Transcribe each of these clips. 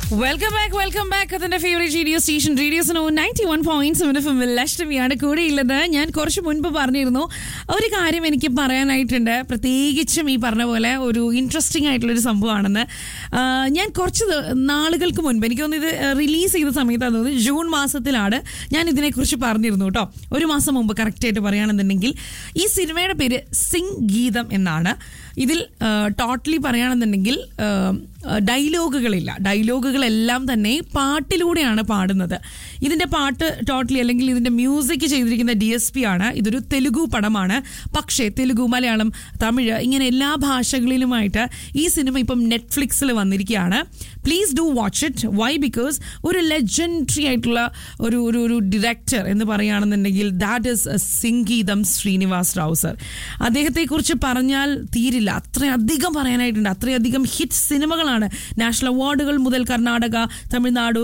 welcome back welcome back അതിന്റെ favourite radio station radio സനോ ninety one point seven F എമ്മിൽ ലക്ഷ്മിയാണ് കൂടെയുള്ളത് ഞാൻ കുറച്ച് മുൻപ് പറഞ്ഞിരുന്നു ഒരു കാര്യം എനിക്ക് പറയാനായിട്ടുണ്ട് പ്രത്യേകിച്ചും ഈ പറഞ്ഞ പോലെ ഒരു ഇൻട്രസ്റ്റിംഗ് ആയിട്ടുള്ള ഒരു സംഭവമാണെന്ന് ആ, ഞാൻ കുറച്ച് ദ- നാളുകൾക്ക് മുൻപ് എനിക്ക് തോന്നുന്നു ഇത് റിലീസ് ചെയ്ത സമയത്താണ് തോന്നുന്നത് ജൂൺ മാസത്തിലാണ് ഞാൻ ഇതിനെക്കുറിച്ച് പറഞ്ഞിരുന്നു കേട്ടോ ഒരു മാസം മുമ്പ് കറക്റ്റായിട്ട് പറയുകയാണെന്നുണ്ടെങ്കിൽ ഈ സിനിമയുടെ പേര് സിംഗ് ഗീതം എന്നാണ് ഇതിൽ ടോട്ടലി പറയുകയാണെന്നുണ്ടെങ്കിൽ ആ, ഡയലോഗുകളില്ല ഡയലോഗുകളെല്ലാം തന്നെ പാട്ടിലൂടെയാണ് പാടുന്നത് ഇതിന്റെ പാട്ട് ടോട്ടലി അല്ലെങ്കിൽ ഇതിന്റെ മ്യൂസിക് ചെയ്തിരിക്കുന്ന ഡി എസ് പി ആണ് ഇതൊരു തെലുഗു പടമാണ് പക്ഷേ തെലുഗു മലയാളം തമിഴ് ഇങ്ങനെ എല്ലാ ഭാഷകളിലുമായിട്ട് ഈ സിനിമ ഇപ്പം നെറ്റ്ഫ്ലിക്സിൽ വന്നിരിക്കുകയാണ് please do watch it why because ഒരു ലെജൻഡറി ആയിട്ടുള്ള ഒരു ഒരു ഒരു ഡിറക്ടർ എന്ന് പറയുകയാണെന്നുണ്ടെങ്കിൽ ദാറ്റ് ഇസ് സംഗീതം ശ്രീനിവാസ് റാവു സർ അദ്ദേഹത്തെക്കുറിച്ച് പറഞ്ഞാൽ തീരില്ല അത്രയധികം പറയാനായിട്ടുണ്ട് അത്രയധികം ഹിറ്റ് സിനിമകളാണ് നാഷണൽ അവാർഡുകൾ മുതൽ കർണാടക തമിഴ്നാട്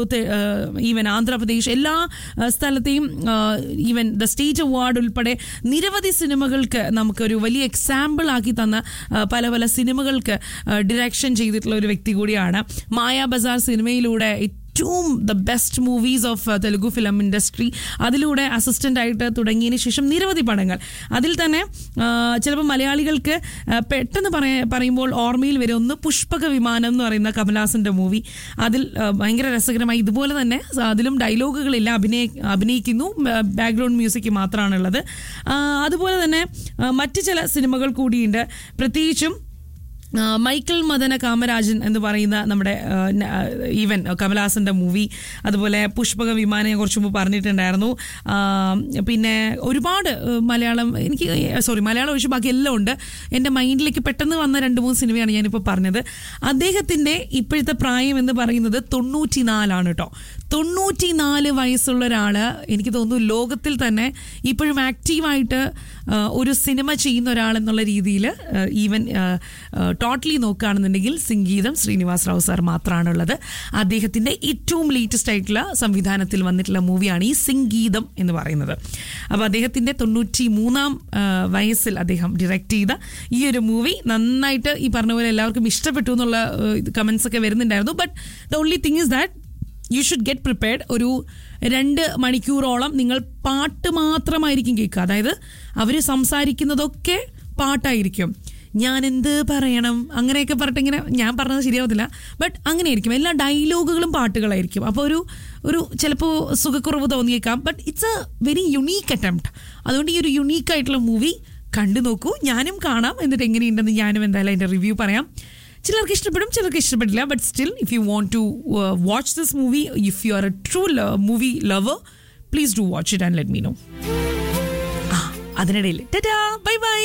ഈവൻ ആന്ധ്രാപ്രദേശ് എല്ലാ ആ, സ്ഥലത്തെയും ഈവൻ ദ സ്റ്റേറ്റ് അവാർഡ് ഉൾപ്പെടെ നിരവധി സിനിമകൾക്ക് നമുക്കൊരു വലിയ എക്സാമ്പിൾ ആക്കി തന്ന ആ, പല പല സിനിമകൾക്ക് ഡിറക്ഷൻ ചെയ്തിട്ടുള്ള ഒരു വ്യക്തി കൂടിയാണ് മായാ ബസാർ സിനിമയിലൂടെ ഏറ്റവും the best movies of Telugu film industry അതിലൂടെ അസിസ്റ്റന്റ് ആയിട്ട് തുടങ്ങിയതിന് ശേഷം നിരവധി പടങ്ങൾ അതിൽ തന്നെ ആ, ചിലപ്പോൾ മലയാളികൾക്ക് ആ, പെട്ടെന്ന് പറയ പറയുമ്പോൾ ഓർമ്മയിൽ വരും ഒന്ന് പുഷ്പക വിമാനം എന്ന് പറയുന്ന കമലഹാസന്റെ മൂവി അതിൽ ആ, ഭയങ്കര രസകരമായി ഇതുപോലെ തന്നെ അതിലും ഡയലോഗുകളില്ല അഭിനയ അഭിനയിക്കുന്നു ബാക്ക്ഗ്രൗണ്ട് മ്യൂസിക് മാത്രമാണുള്ളത് ആ, അതുപോലെ തന്നെ ആ, മറ്റ് ചില സിനിമകൾ കൂടിയുണ്ട് പ്രത്യേകിച്ചും ആ, മൈക്കിൾ മദന കാമരാജൻ എന്ന് പറയുന്ന നമ്മുടെ ആ, ന- ആ, ഈവൻ കമലഹാസന്റെ മൂവി അതുപോലെ പുഷ്പക വിമാനയെ കുറിച്ച് മുമ്പ് പറഞ്ഞിട്ടുണ്ടായിരുന്നു ആ, പിന്നെ ഒരുപാട് ആ, മലയാളം എനിക്ക് സോറി മലയാളം ഒഴിച്ച് ബാക്കി എല്ലാം ഉണ്ട് എൻ്റെ മൈൻഡിലേക്ക് പെട്ടെന്ന് വന്ന രണ്ട് മൂന്ന് സിനിമയാണ് ഞാനിപ്പോൾ പറഞ്ഞത് അദ്ദേഹത്തിൻ്റെ ഇപ്പോഴത്തെ പ്രായം എന്ന് പറയുന്നത് തൊണ്ണൂറ്റി നാലാണ് കേട്ടോ തൊണ്ണൂറ്റി നാല് വയസ്സുള്ള ഒരാൾ എനിക്ക് തോന്നുന്നു ലോകത്തിൽ തന്നെ ഇപ്പോഴും ആക്റ്റീവായിട്ട് ആ, ഒരു സിനിമ ചെയ്യുന്ന ഒരാൾ എന്നുള്ള രീതിയിൽ ഈവൻ ടോട്ടലി നോക്കുകയാണെന്നുണ്ടെങ്കിൽ സംഗീതം ശ്രീനിവാസ് റാവു സാർ മാത്രമാണുള്ളത് അദ്ദേഹത്തിൻ്റെ ഏറ്റവും ലേറ്റസ്റ്റ് ആയിട്ടുള്ള സംവിധാനത്തിൽ വന്നിട്ടുള്ള മൂവിയാണ് ഈ സംഗീതം എന്ന് പറയുന്നത് അപ്പോൾ അദ്ദേഹത്തിൻ്റെ തൊണ്ണൂറ്റി മൂന്നാം ആ, വയസ്സിൽ അദ്ദേഹം ഡിറക്റ്റ് ചെയ്ത ഈ ഒരു മൂവി നന്നായിട്ട് ഈ പറഞ്ഞ പോലെ എല്ലാവർക്കും ഇഷ്ടപ്പെട്ടു എന്നുള്ള കമൻസ് ഒക്കെ വരുന്നുണ്ടായിരുന്നു but the only thing is that you should get prepared ഒരു രണ്ട് മണിക്കൂറോളം നിങ്ങൾ പാട്ട് മാത്രമായിരിക്കും കേൾക്കുക അതായത് അവർ സംസാരിക്കുന്നതൊക്കെ പാട്ടായിരിക്കും ഞാൻ എന്ത് പറയണം അങ്ങനെയൊക്കെ പറഞ്ഞിട്ട് ഇങ്ങനെ ഞാൻ പറഞ്ഞത് ശരിയാവത്തില്ല ബട്ട് അങ്ങനെയായിരിക്കും എല്ലാ ഡയലോഗുകളും പാട്ടുകളായിരിക്കും അപ്പോൾ ഒരു ഒരു ചിലപ്പോൾ സുഖക്കുറവ് തോന്നിയേക്കാം but it's a very unique attempt അതുകൊണ്ട് ഈ ഒരു യുണീക്ക് ആയിട്ടുള്ള മൂവി കണ്ടു നോക്കൂ ഞാനും കാണാം എന്നിട്ട് എങ്ങനെയുണ്ടെന്ന് ഞാനും എന്തായാലും അതിൻ്റെ റിവ്യൂ പറയാം ചിലർക്ക് ഇഷ്ടപ്പെടും ചിലർക്ക് ഇഷ്ടപ്പെടില്ല but still if you want to watch this movie if you are a true movie lover please do watch it and let me know അതിനിടയിൽ ബൈ ബൈ